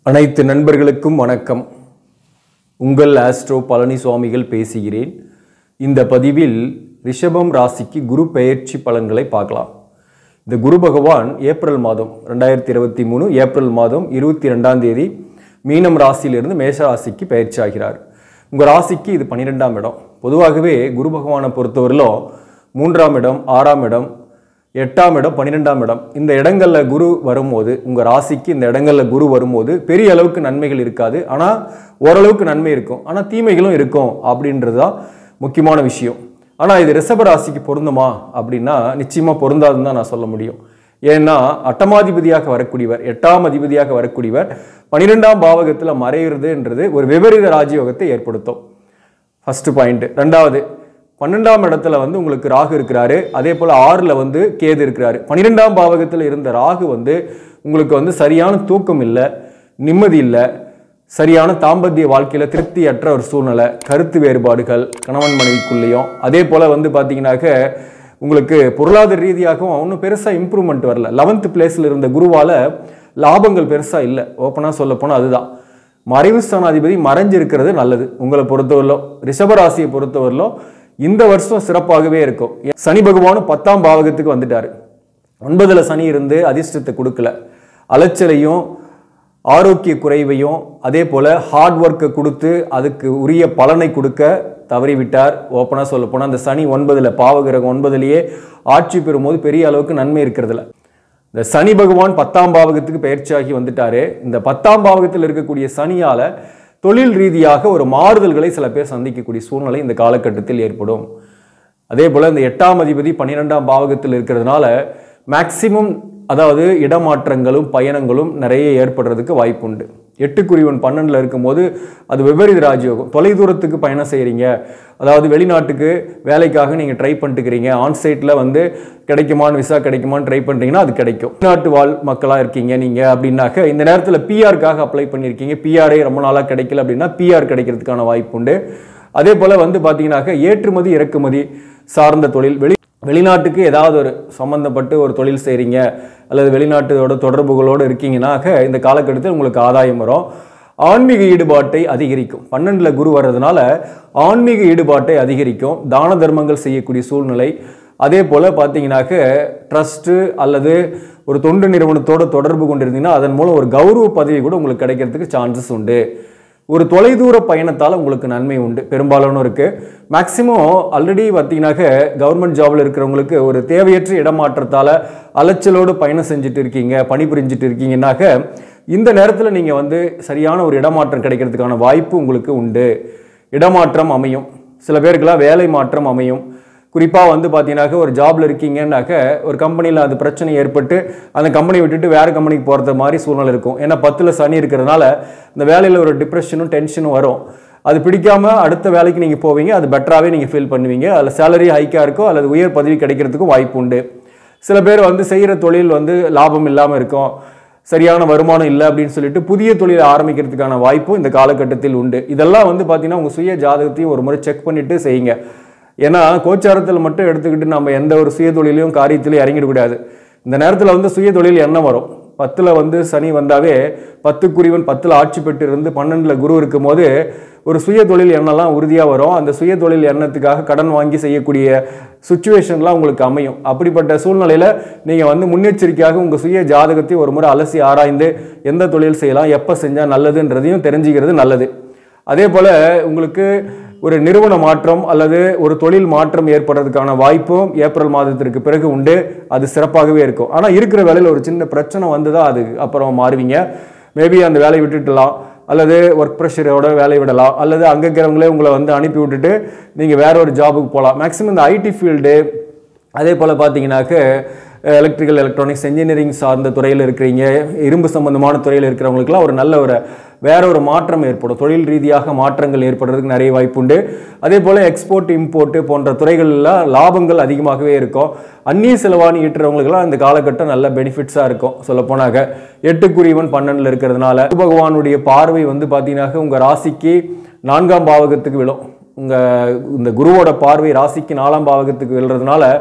அனைத்து நண்பர்களுக்கும் வணக்கம் உங்கள் ஆஸ்ட்ரோ பழனி சுவாமிகள் பேசுகிறேன் இந்த பதிவில் ரிஷபம் ராசிக்கு குரு பெயர்ச்சி பலன்களை பார்க்கலாம் இந்த குரு பகவான் ஏப்ரல் மாதம் ரெண்டாயிரத்தி இருபத்தி மூணு ஏப்ரல் மாதம் இருபத்தி ரெண்டாம் தேதி மீனம் ராசியிலிருந்து மேஷ ராசிக்கு பயிற்சி ஆகிறார் உங்கள் ராசிக்கு இது பன்னிரெண்டாம் இடம் பொதுவாகவே குரு பகவானை பொறுத்தவரையிலும் மூன்றாம் இடம் ஆறாம் இடம் எட்டாம் இடம் பன்னிரெண்டாம் இடம் இந்த இடங்கள்ல குரு வரும்போது உங்க ராசிக்கு இந்த இடங்கள்ல குரு வரும்போது பெரிய அளவுக்கு நன்மைகள் இருக்காது ஆனா ஓரளவுக்கு நன்மை இருக்கும் ஆனா தீமைகளும் இருக்கும் அப்படின்றது தான் முக்கியமான விஷயம் ஆனா இது ரிஷப ராசிக்கு பொருந்துமா அப்படின்னா நிச்சயமா பொருந்தாதுன்னு தான் நான் சொல்ல முடியும் ஏன்னா அட்டமாதிபதியாக வரக்கூடியவர் எட்டாம் அதிபதியாக வரக்கூடியவர் பன்னிரெண்டாம் பாவகத்துல மறைகிறதுன்றது ஒரு விபரீத ராஜயோகத்தை ஏற்படுத்தும் ஃபர்ஸ்ட் பாயிண்ட் ரெண்டாவது பன்னெண்டாம் இடத்துல வந்து உங்களுக்கு ராகு இருக்கிறாரு அதே போல் ஆறில் வந்து கேது இருக்கிறாரு பன்னிரெண்டாம் பாவகத்தில் இருந்த ராகு வந்து உங்களுக்கு வந்து சரியான தூக்கம் இல்லை நிம்மதி இல்லை சரியான தாம்பத்திய வாழ்க்கையில் திருப்தியற்ற ஒரு சூழ்நிலை கருத்து வேறுபாடுகள் கணவன் மனைவிக்குள்ளேயும் அதே போல் வந்து பார்த்தீங்கன்னாக்க உங்களுக்கு பொருளாதார ரீதியாகவும் ஒன்றும் பெருசாக இம்ப்ரூவ்மெண்ட் வரல லெவன்த் பிளேஸில் இருந்த குருவால் லாபங்கள் பெருசாக இல்லை ஓப்பனாக சொல்ல போனால் அதுதான் மறைவு ஸ்தானாதிபதி மறைஞ்சிருக்கிறது நல்லது உங்களை பொறுத்தவரையிலும் ரிஷபராசியை பொறுத்தவரையிலும் இந்த வருஷம் சிறப்பாகவே இருக்கும் சனி பகவானும் பத்தாம் பாவகத்துக்கு வந்துட்டாரு ஒன்பதுல சனி இருந்து அதிர்ஷ்டத்தை கொடுக்கல அலைச்சலையும் ஆரோக்கிய குறைவையும் அதே போல ஹார்ட் ஒர்க்கை கொடுத்து அதுக்கு உரிய பலனை கொடுக்க தவறிவிட்டார் ஓப்பனாக சொல்ல போனால் அந்த சனி ஒன்பதுல பாவகிரகம் ஒன்பதுலேயே ஆட்சி பெறும்போது பெரிய அளவுக்கு நன்மை இருக்கிறதுல இந்த சனி பகவான் பத்தாம் பாவகத்துக்கு பயிற்சியாகி வந்துட்டாரு இந்த பத்தாம் பாவகத்தில் இருக்கக்கூடிய சனியால தொழில் ரீதியாக ஒரு மாறுதல்களை சில பேர் சந்திக்கக்கூடிய சூழ்நிலை இந்த காலகட்டத்தில் ஏற்படும் அதே போல் இந்த எட்டாம் அதிபதி பன்னிரெண்டாம் பாவகத்தில் இருக்கிறதுனால மேக்சிமம் அதாவது இடமாற்றங்களும் பயணங்களும் நிறைய ஏற்படுறதுக்கு வாய்ப்புண்டு எட்டுக்குரியவன் பன்னெண்டில் இருக்கும்போது அது விபரீத ராஜயோகம் தொலைதூரத்துக்கு பயணம் செய்கிறீங்க அதாவது வெளிநாட்டுக்கு வேலைக்காக நீங்கள் ட்ரை பண்ணிட்டுக்கிறீங்க ஆன்சைட்டில் வந்து கிடைக்குமான்னு விசா கிடைக்குமான்னு ட்ரை பண்ணுறீங்கன்னா அது கிடைக்கும் வெளிநாட்டு வாழ் மக்களாக இருக்கீங்க நீங்கள் அப்படின்னாக்க இந்த நேரத்தில் பிஆருக்காக அப்ளை பண்ணியிருக்கீங்க பிஆரே ரொம்ப நாளாக கிடைக்கல அப்படின்னா பிஆர் கிடைக்கிறதுக்கான வாய்ப்புண்டு அதே போல் வந்து பார்த்தீங்கன்னாக்க ஏற்றுமதி இறக்குமதி சார்ந்த தொழில் வெளி வெளிநாட்டுக்கு ஏதாவது ஒரு சம்மந்தப்பட்டு ஒரு தொழில் செய்கிறீங்க அல்லது வெளிநாட்டோட தொடர்புகளோடு இருக்கீங்கன்னாக்க இந்த காலகட்டத்தில் உங்களுக்கு ஆதாயம் வரும் ஆன்மீக ஈடுபாட்டை அதிகரிக்கும் பன்னெண்டில் குரு வர்றதுனால ஆன்மீக ஈடுபாட்டை அதிகரிக்கும் தான தர்மங்கள் செய்யக்கூடிய சூழ்நிலை அதே போல் பார்த்தீங்கன்னாக்க ட்ரஸ்ட்டு அல்லது ஒரு தொண்டு நிறுவனத்தோடு தொடர்பு கொண்டிருந்தீங்கன்னா அதன் மூலம் ஒரு கௌரவ பதவி கூட உங்களுக்கு கிடைக்கிறதுக்கு சான்சஸ் உண்டு ஒரு தொலைதூர பயணத்தால் உங்களுக்கு நன்மை உண்டு பெரும்பாலானும் இருக்குது மேக்ஸிமம் ஆல்ரெடி பார்த்தீங்கன்னாக்க கவர்மெண்ட் ஜாபில் இருக்கிறவங்களுக்கு ஒரு தேவையற்ற இடமாற்றத்தால் அலைச்சலோடு பயணம் செஞ்சுட்டு இருக்கீங்க பணிபுரிஞ்சிட்டு இருக்கீங்கன்னாக்க இந்த நேரத்தில் நீங்கள் வந்து சரியான ஒரு இடமாற்றம் கிடைக்கிறதுக்கான வாய்ப்பு உங்களுக்கு உண்டு இடமாற்றம் அமையும் சில பேருக்கெல்லாம் வேலை மாற்றம் அமையும் குறிப்பாக வந்து பார்த்தீங்கன்னாக்க ஒரு ஜாப்ல இருக்கீங்கன்னாக்க ஒரு கம்பெனியில் அது பிரச்சனை ஏற்பட்டு அந்த கம்பெனி விட்டுட்டு வேறு கம்பெனிக்கு போகிறது மாதிரி சூழ்நிலை இருக்கும் ஏன்னா பத்தில் சனி இருக்கிறதுனால இந்த வேலையில் ஒரு டிப்ரெஷனும் டென்ஷனும் வரும் அது பிடிக்காம அடுத்த வேலைக்கு நீங்கள் போவீங்க அது பெட்டராகவே நீங்கள் ஃபீல் பண்ணுவீங்க அதில் சேலரி ஹைக்காக இருக்கோ அல்லது உயர் பதவி கிடைக்கிறதுக்கும் வாய்ப்பு உண்டு சில பேர் வந்து செய்கிற தொழில் வந்து லாபம் இல்லாமல் இருக்கும் சரியான வருமானம் இல்லை அப்படின்னு சொல்லிட்டு புதிய தொழிலை ஆரம்பிக்கிறதுக்கான வாய்ப்பும் இந்த காலகட்டத்தில் உண்டு இதெல்லாம் வந்து பார்த்தீங்கன்னா உங்கள் சுய ஜாதகத்தையும் ஒரு முறை செக் பண்ணிட்டு செய்யுங்க ஏன்னா கோச்சாரத்தில் மட்டும் எடுத்துக்கிட்டு நம்ம எந்த ஒரு சுய தொழிலையும் காரியத்திலையும் இறங்கிடக்கூடாது இந்த நேரத்தில் வந்து சுய தொழில் என்ன வரும் பத்தில் வந்து சனி வந்தாவே பத்துக்குரியவன் பத்தில் ஆட்சி பெற்று இருந்து பன்னெண்டில் குரு இருக்கும்போது ஒரு சுய தொழில் எண்ணெல்லாம் உறுதியாக வரும் அந்த சுய தொழில் எண்ணத்துக்காக கடன் வாங்கி செய்யக்கூடிய சுச்சுவேஷன்லாம் உங்களுக்கு அமையும் அப்படிப்பட்ட சூழ்நிலையில் நீங்கள் வந்து முன்னெச்சரிக்கையாக உங்கள் சுய ஜாதகத்தை ஒரு முறை அலசி ஆராய்ந்து எந்த தொழில் செய்யலாம் எப்போ செஞ்சால் நல்லதுன்றதையும் தெரிஞ்சுக்கிறது நல்லது அதே போல் உங்களுக்கு ஒரு நிறுவன மாற்றம் அல்லது ஒரு தொழில் மாற்றம் ஏற்படுறதுக்கான வாய்ப்பும் ஏப்ரல் மாதத்திற்கு பிறகு உண்டு அது சிறப்பாகவே இருக்கும் ஆனால் இருக்கிற வேலையில் ஒரு சின்ன பிரச்சனை வந்து தான் அது அப்புறம் மாறுவீங்க மேபி அந்த வேலையை விட்டுட்டலாம் அல்லது ஒர்க் ப்ரெஷரோட வேலையை விடலாம் அல்லது அங்கே இருக்கிறவங்களே உங்களை வந்து அனுப்பி விட்டுட்டு நீங்கள் வேற ஒரு ஜாபுக்கு போகலாம் மேக்ஸிமம் இந்த ஐடி ஃபீல்டு அதே போல் பார்த்தீங்கன்னாக்க எலக்ட்ரிக்கல் எலக்ட்ரானிக்ஸ் இன்ஜினியரிங் சார்ந்த துறையில் இருக்கிறீங்க இரும்பு சம்பந்தமான துறையில் இருக்கிறவங்களுக்குலாம் ஒரு நல்ல ஒரு வேற ஒரு மாற்றம் ஏற்படும் தொழில் ரீதியாக மாற்றங்கள் ஏற்படுறதுக்கு நிறைய வாய்ப்புண்டு அதே போல் எக்ஸ்போர்ட் இம்போர்ட் போன்ற துறைகள்லாம் லாபங்கள் அதிகமாகவே இருக்கும் அந்நிய செலவாணி ஈட்டுறவங்களுக்குலாம் இந்த காலகட்டம் நல்ல பெனிஃபிட்ஸாக இருக்கும் சொல்ல போனாக்க எட்டுக்குரியவன் பன்னெண்டில் இருக்கிறதுனால பகவானுடைய பார்வை வந்து பார்த்தீங்கன்னாக்க உங்கள் ராசிக்கு நான்காம் பாவகத்துக்கு விழும் உங்கள் இந்த குருவோட பார்வை ராசிக்கு நாலாம் பாவகத்துக்கு விழுறதுனால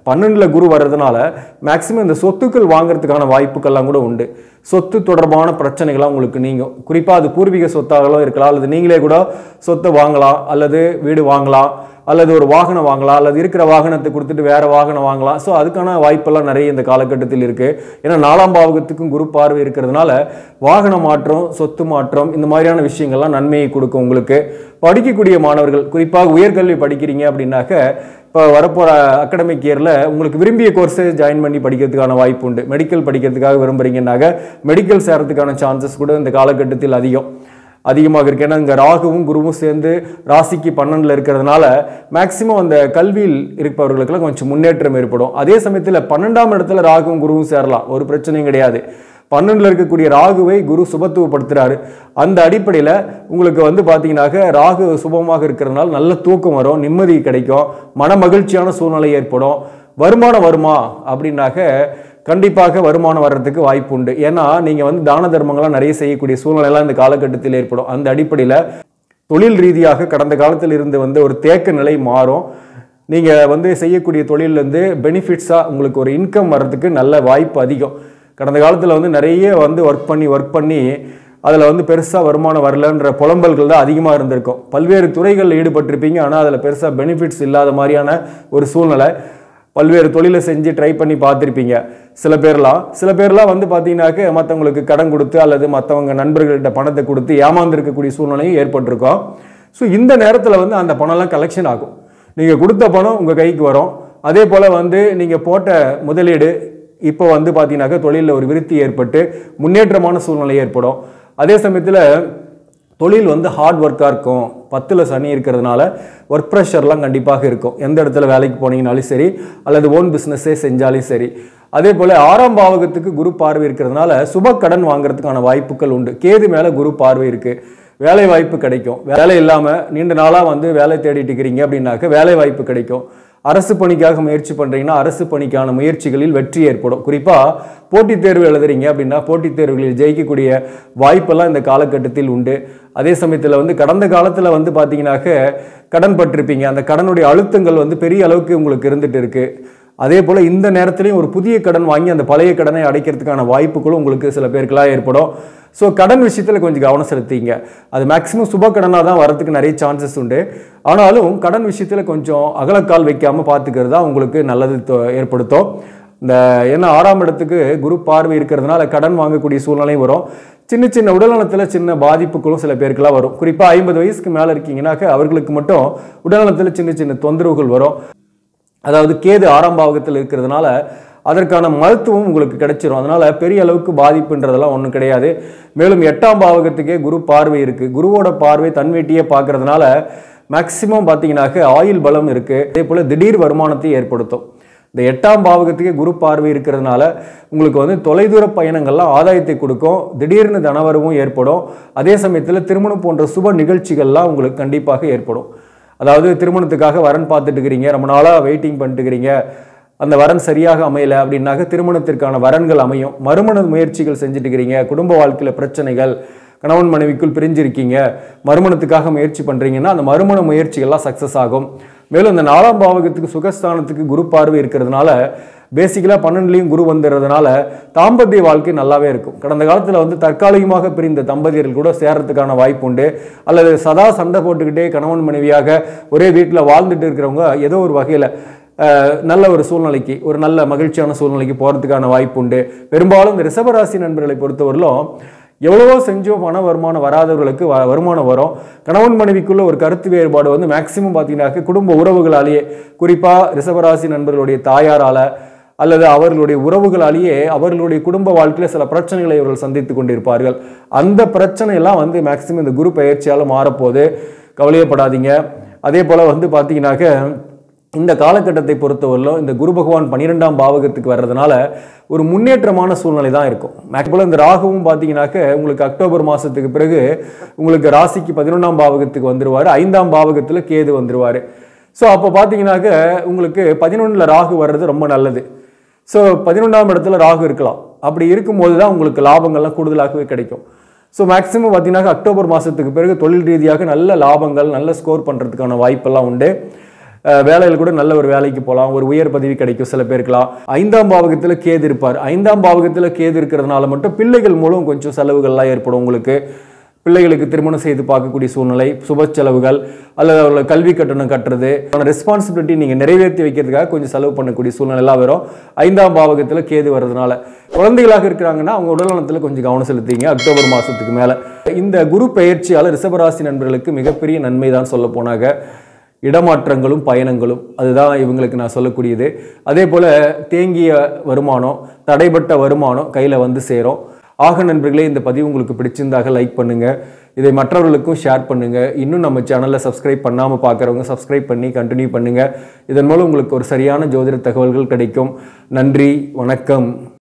பன்னெண்டில் குரு வர்றதுனால மேக்சிமம் இந்த சொத்துக்கள் வாங்குறதுக்கான வாய்ப்புகள்லாம் கூட உண்டு சொத்து தொடர்பான பிரச்சனைகள்லாம் உங்களுக்கு நீங்கும் குறிப்பாக அது பூர்வீக சொத்தாகலாம் இருக்கலாம் அல்லது நீங்களே கூட சொத்தை வாங்கலாம் அல்லது வீடு வாங்கலாம் அல்லது ஒரு வாகனம் வாங்கலாம் அல்லது இருக்கிற வாகனத்தை கொடுத்துட்டு வேற வாகனம் வாங்கலாம் ஸோ அதுக்கான வாய்ப்பெல்லாம் நிறைய இந்த காலகட்டத்தில் இருக்கு ஏன்னா நாலாம் பாவகத்துக்கும் குரு பார்வை இருக்கிறதுனால வாகன மாற்றம் சொத்து மாற்றம் இந்த மாதிரியான விஷயங்கள்லாம் நன்மையை கொடுக்கும் உங்களுக்கு படிக்கக்கூடிய மாணவர்கள் குறிப்பாக உயர்கல்வி படிக்கிறீங்க அப்படின்னாக்க இப்போ வரப்போகிற அகடமிக் இயரில் உங்களுக்கு விரும்பிய கோர்ஸை ஜாயின் பண்ணி படிக்கிறதுக்கான வாய்ப்பு உண்டு மெடிக்கல் படிக்கிறதுக்காக விரும்புறீங்கன்னாக்க மெடிக்கல் சேரத்துக்கான சான்சஸ் கூட இந்த காலகட்டத்தில் அதிகம் அதிகமாக இருக்கு ஏன்னா இங்கே ராகுவும் குருவும் சேர்ந்து ராசிக்கு பன்னெண்டில் இருக்கிறதுனால மேக்சிமம் அந்த கல்வியில் இருப்பவர்களுக்கெல்லாம் கொஞ்சம் முன்னேற்றம் ஏற்படும் அதே சமயத்தில் பன்னெண்டாம் இடத்துல ராகுவும் குருவும் சேரலாம் ஒரு பிரச்சனையும் கிடையாது பன்னெண்டில் இருக்கக்கூடிய ராகுவை குரு சுபத்துவப்படுத்துறாரு அந்த அடிப்படையில் உங்களுக்கு வந்து பார்த்தீங்கன்னாக்க ராகு சுபமாக இருக்கிறதுனால நல்ல தூக்கம் வரும் நிம்மதி கிடைக்கும் மன மகிழ்ச்சியான சூழ்நிலை ஏற்படும் வருமானம் வருமா அப்படின்னாக்க கண்டிப்பாக வருமானம் வர்றதுக்கு வாய்ப்பு உண்டு ஏன்னா நீங்கள் வந்து தான தர்மங்கள்லாம் நிறைய செய்யக்கூடிய சூழ்நிலைலாம் இந்த காலகட்டத்தில் ஏற்படும் அந்த அடிப்படையில் தொழில் ரீதியாக கடந்த காலத்தில் இருந்து வந்து ஒரு தேக்க நிலை மாறும் நீங்கள் வந்து செய்யக்கூடிய தொழிலேருந்து பெனிஃபிட்ஸாக உங்களுக்கு ஒரு இன்கம் வர்றதுக்கு நல்ல வாய்ப்பு அதிகம் கடந்த காலத்தில் வந்து நிறைய வந்து ஒர்க் பண்ணி ஒர்க் பண்ணி அதில் வந்து பெருசாக வருமானம் வரலன்ற புலம்பல்கள் தான் அதிகமாக இருந்திருக்கும் பல்வேறு துறைகளில் ஈடுபட்டிருப்பீங்க ஆனால் அதில் பெருசாக பெனிஃபிட்ஸ் இல்லாத மாதிரியான ஒரு சூழ்நிலை பல்வேறு தொழிலை செஞ்சு ட்ரை பண்ணி பார்த்துருப்பீங்க சில பேர்லாம் சில பேர்லாம் வந்து பார்த்தீங்கன்னாக்க மற்றவங்களுக்கு கடன் கொடுத்து அல்லது மற்றவங்க நண்பர்கள்ட்ட பணத்தை கொடுத்து ஏமாந்துருக்கக்கூடிய சூழ்நிலையும் ஏற்பட்டிருக்கும் ஸோ இந்த நேரத்தில் வந்து அந்த பணம்லாம் கலெக்ஷன் ஆகும் நீங்கள் கொடுத்த பணம் உங்கள் கைக்கு வரும் அதே போல் வந்து நீங்கள் போட்ட முதலீடு இப்போ வந்து பார்த்தீங்கன்னாக்க தொழிலில் ஒரு விருத்தி ஏற்பட்டு முன்னேற்றமான சூழ்நிலை ஏற்படும் அதே சமயத்தில் தொழில் வந்து ஹார்ட் ஒர்க்காக இருக்கும் பத்தில் சனி இருக்கிறதுனால ஒர்க் ப்ரெஷர்லாம் கண்டிப்பாக இருக்கும் எந்த இடத்துல வேலைக்கு போனீங்கனாலும் சரி அல்லது ஓன் பிஸ்னஸே செஞ்சாலும் சரி அதே போல் ஆறாம் பாவகத்துக்கு குரு பார்வை இருக்கிறதுனால சுப கடன் வாங்குறதுக்கான வாய்ப்புகள் உண்டு கேது மேலே குரு பார்வை இருக்குது வேலை வாய்ப்பு கிடைக்கும் வேலை இல்லாமல் நீண்ட நாளாக வந்து வேலை தேடிட்டு இருக்கிறீங்க அப்படின்னாக்க வேலை வாய்ப்பு கிடைக்கும் அரசு பணிக்காக முயற்சி பண்ணுறீங்கன்னா அரசு பணிக்கான முயற்சிகளில் வெற்றி ஏற்படும் குறிப்பாக போட்டித் தேர்வு எழுதுறீங்க அப்படின்னா போட்டித் தேர்வுகளில் ஜெயிக்கக்கூடிய வாய்ப்பெல்லாம் இந்த காலகட்டத்தில் உண்டு அதே சமயத்தில் வந்து கடந்த காலத்தில் வந்து பார்த்தீங்கன்னாக்க கடன் பட்டிருப்பீங்க அந்த கடனுடைய அழுத்தங்கள் வந்து பெரிய அளவுக்கு உங்களுக்கு இருந்துட்டு இருக்கு அதே போல் இந்த நேரத்துலையும் ஒரு புதிய கடன் வாங்கி அந்த பழைய கடனை அடைக்கிறதுக்கான வாய்ப்புகளும் உங்களுக்கு சில பேருக்கெல்லாம் ஏற்படும் ஸோ கடன் விஷயத்தில் கொஞ்சம் கவனம் செலுத்திங்க அது மேக்ஸிமம் சுப கடனாக தான் வரதுக்கு நிறைய சான்சஸ் உண்டு ஆனாலும் கடன் விஷயத்தில் கொஞ்சம் அகலக்கால் வைக்காமல் பார்த்துக்கிறது தான் உங்களுக்கு நல்லது தொ- ஏற்படுத்தும் இந்த ஏன்னா ஆறாம் இடத்துக்கு குரு பார்வை இருக்கிறதுனால கடன் வாங்கக்கூடிய சூழ்நிலையும் வரும் சின்ன சின்ன உடல்நலத்தில் சின்ன பாதிப்புகளும் சில பேருக்குலாம் வரும் குறிப்பாக ஐம்பது வயசுக்கு மேலே இருக்கீங்கன்னாக்க அவர்களுக்கு மட்டும் உடல்நலத்தில் சின்ன சின்ன தொந்தரவுகள் வரும் அதாவது கேது ஆறாம் பாவகத்தில் இருக்கிறதுனால அதற்கான மருத்துவம் உங்களுக்கு கிடைச்சிரும் அதனால பெரிய அளவுக்கு பாதிப்புன்றதெல்லாம் ஒன்றும் கிடையாது மேலும் எட்டாம் பாவகத்துக்கே குரு பார்வை இருக்கு குருவோட பார்வை தன்வெட்டியே பார்க்கறதுனால மேக்சிமம் பார்த்தீங்கன்னாக்க ஆயுள் பலம் இருக்கு அதே போல திடீர் வருமானத்தை ஏற்படுத்தும் இந்த எட்டாம் பாவகத்துக்கே குரு பார்வை இருக்கிறதுனால உங்களுக்கு வந்து தொலைதூர பயணங்கள்லாம் ஆதாயத்தை கொடுக்கும் திடீர்னு தனவரவும் ஏற்படும் அதே சமயத்தில் திருமணம் போன்ற சுப நிகழ்ச்சிகள்லாம் உங்களுக்கு கண்டிப்பாக ஏற்படும் அதாவது திருமணத்துக்காக வரன் பார்த்துட்டு இருக்கிறீங்க ரொம்ப நாளாக வெயிட்டிங் பண்ணிட்டு இருக்கிறீங்க அந்த வரன் சரியாக அமையல அப்படின்னாக்க திருமணத்திற்கான வரன்கள் அமையும் மறுமண முயற்சிகள் செஞ்சுட்டு இருக்கிறீங்க குடும்ப வாழ்க்கையில் பிரச்சனைகள் கணவன் மனைவிக்குள் பிரிஞ்சிருக்கீங்க மறுமணத்துக்காக முயற்சி பண்ணுறீங்கன்னா அந்த மறுமண முயற்சிகள்லாம் சக்ஸஸ் ஆகும் மேலும் இந்த நாலாம் பாவகத்துக்கு சுகஸ்தானத்துக்கு குரு பார்வை இருக்கிறதுனால பேசிக்கலாக பன்னெண்டுலேயும் குரு வந்துடுறதுனால தாம்பத்திய வாழ்க்கை நல்லாவே இருக்கும் கடந்த காலத்தில் வந்து தற்காலிகமாக பிரிந்த தம்பதியர்கள் கூட சேர்றதுக்கான வாய்ப்பு உண்டு அல்லது சதா சண்டை போட்டுக்கிட்டே கணவன் மனைவியாக ஒரே வீட்டில் வாழ்ந்துட்டு இருக்கிறவங்க ஏதோ ஒரு வகையில் நல்ல ஒரு சூழ்நிலைக்கு ஒரு நல்ல மகிழ்ச்சியான சூழ்நிலைக்கு போகிறதுக்கான வாய்ப்பு உண்டு பெரும்பாலும் இந்த ரிஷபராசி நண்பர்களை பொறுத்தவரையிலும் எவ்வளவோ செஞ்சோ பண வருமானம் வராதவர்களுக்கு வ- வருமானம் வரும் கணவன் மனைவிக்குள்ள ஒரு கருத்து வேறுபாடு வந்து மேக்சிமம் பார்த்தீங்கன்னாக்க குடும்ப உறவுகளாலேயே குறிப்பாக ரிஷபராசி நண்பர்களுடைய தாயாரால அல்லது அவர்களுடைய உறவுகளாலேயே அவர்களுடைய குடும்ப வாழ்க்கையில் சில பிரச்சனைகளை இவர்கள் சந்தித்து கொண்டிருப்பார்கள் அந்த பிரச்சனை எல்லாம் வந்து மேக்சிமம் இந்த குரு பயிற்சியால் மாறப்போகுது கவலையப்படாதீங்க அதே போல் வந்து பார்த்தீங்கன்னாக்க இந்த காலகட்டத்தை பொறுத்தவரையிலும் இந்த குரு பகவான் பன்னிரெண்டாம் பாவகத்துக்கு வர்றதுனால ஒரு முன்னேற்றமான சூழ்நிலை தான் இருக்கும் மேக்ஸிமம் இந்த ராகுவும் பார்த்தீங்கன்னாக்க உங்களுக்கு அக்டோபர் மாதத்துக்கு பிறகு உங்களுக்கு ராசிக்கு பதினொன்றாம் பாவகத்துக்கு வந்துருவார் ஐந்தாம் பாவகத்தில் கேது வந்துருவார் ஸோ அப்போ பார்த்தீங்கன்னாக்க உங்களுக்கு பதினொன்றில் ராகு வர்றது ரொம்ப நல்லது ஸோ பதினொன்றாம் இடத்துல ராகு இருக்கலாம் அப்படி இருக்கும்போது தான் உங்களுக்கு லாபங்கள்லாம் கூடுதலாகவே கிடைக்கும் ஸோ மேக்ஸிமம் பார்த்தீங்கன்னா அக்டோபர் மாதத்துக்கு பிறகு தொழில் ரீதியாக நல்ல லாபங்கள் நல்ல ஸ்கோர் பண்ணுறதுக்கான வாய்ப்பெல்லாம் உண்டு அஹ், வேலையில் கூட நல்ல ஒரு வேலைக்கு போகலாம் ஒரு உயர் பதவி கிடைக்கும் சில பேருக்குலாம் ஐந்தாம் பாவகத்தில் கேது இருப்பார் ஐந்தாம் பாவகத்தில் கேது இருக்கிறதுனால மட்டும் பிள்ளைகள் மூலம் கொஞ்சம் செலவுகள்லாம் ஏற்படும் உங்களுக்கு பிள்ளைகளுக்கு திருமணம் செய்து பார்க்கக்கூடிய சூழ்நிலை சுப செலவுகள் அல்லது அவர்களை கல்வி கட்டணம் கட்டுறது ரெஸ்பான்சிபிலிட்டி நீங்கள் நிறைவேற்றி வைக்கிறதுக்காக கொஞ்சம் செலவு பண்ணக்கூடிய சூழ்நிலை எல்லாம் வரும் ஐந்தாம் பாவகத்தில் கேது வர்றதுனால குழந்தைகளாக இருக்கிறாங்கன்னா அவங்க உடல்நலத்தில் கொஞ்சம் கவனம் செலுத்திங்க அக்டோபர் மாதத்துக்கு மேலே இந்த குரு பெயர்ச்சியால் ரிஷபராசி நண்பர்களுக்கு மிகப்பெரிய நன்மை தான் சொல்ல போனாங்க இடமாற்றங்களும் பயணங்களும் அதுதான் இவங்களுக்கு நான் சொல்லக்கூடியது அதே போல் தேங்கிய வருமானம் தடைப்பட்ட வருமானம் கையில் வந்து சேரும் ஆக நண்பர்களே இந்த பதிவு உங்களுக்கு பிடிச்சிருந்தாக லைக் பண்ணுங்க இதை மற்றவர்களுக்கும் ஷேர் பண்ணுங்க இன்னும் நம்ம சேனலை சப்ஸ்கிரைப் பண்ணாமல் பார்க்குறவங்க சப்ஸ்கிரைப் பண்ணி கண்டினியூ பண்ணுங்க இதன் மூலம் உங்களுக்கு ஒரு சரியான ஜோதிட தகவல்கள் கிடைக்கும் நன்றி வணக்கம்